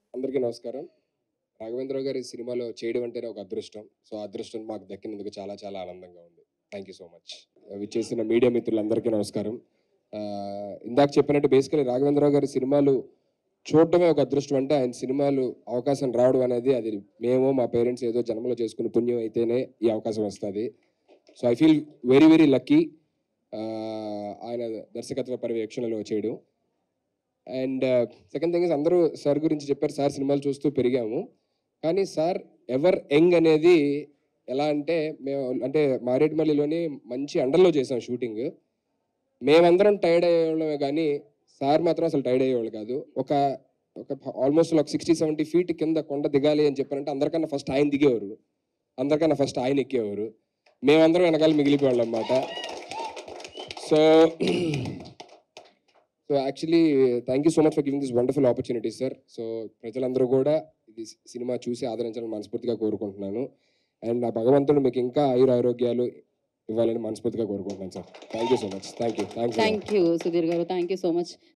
అందరికీ నమస్కారం రాఘవేంద్రరావు గారి సినిమాలో చేయడం అంటేనే ఒక అదృష్టం సో ఆ అదృష్టం మాకు దక్కినందుకు చాలా చాలా ఆనందంగా ఉంది థ్యాంక్ యూ సో మచ్ విచ్చేసిన మీడియా మిత్రులందరికీ నమస్కారం ఆ, ఇందాక చెప్పినట్టు బేసికలీ రాఘవేంద్రరావు గారి సినిమాలు చూడటమే ఒక అదృష్టం అంటే ఆయన సినిమాలు అవకాశం రావడం అనేది అది మేము మా పేరెంట్స్ ఏదో జన్మలో చేసుకున్న పుణ్యం అయితేనే ఈ అవకాశం వస్తుంది so I feel very very lucky ఆయన దర్శకత్వ పర్యవేక్షణలో చేయడం అండ్ సెకండ్ థింగ్ ఇస్ అందరూ సార్ గురించి చెప్పారు సార్ సినిమాలు చూస్తూ పెరిగాము కానీ సార్ ఎవర్ యంగ్ అనేది ఎలా అంటే మేము అంటే మారేడుమల్లిలోని మంచి అండర్లో చేసాం షూటింగ్ మేమందరం టైర్డ్ అయ్యేవాళ్ళమే కానీ సార్ మాత్రం అసలు టైర్డ్ అయ్యేవాళ్ళు కాదు ఒక ఒక ఆల్మోస్ట్ ఒక సిక్స్టీ సెవెంటీ ఫీట్ కింద కొండ దిగాలి అని చెప్పారంటే అందరికన్నా ఫస్ట్ ఆయన దిగేవారు అందరికన్నా ఫస్ట్ ఆయన ఎక్కేవారు మేమందరం వెనకాల మిగిలిపోయాళ్ళం అన్నమాట so so actually thank you so much for giving this wonderful opportunity sir so ప్రజలందరూ కూడా ఇది సినిమా చూసి ఆదరించాలని మనస్ఫూర్తిగా కోరుకుంటున్నాను అండ్ ఆ భగవంతుడు మీకు ఇంకా ఆయుర ఆరోగ్యాలు ఇవ్వాలని మనస్ఫూర్తిగా కోరుకుంటున్నాను sir thank you so much thank you thank you thank you Sudheer garu thank you so much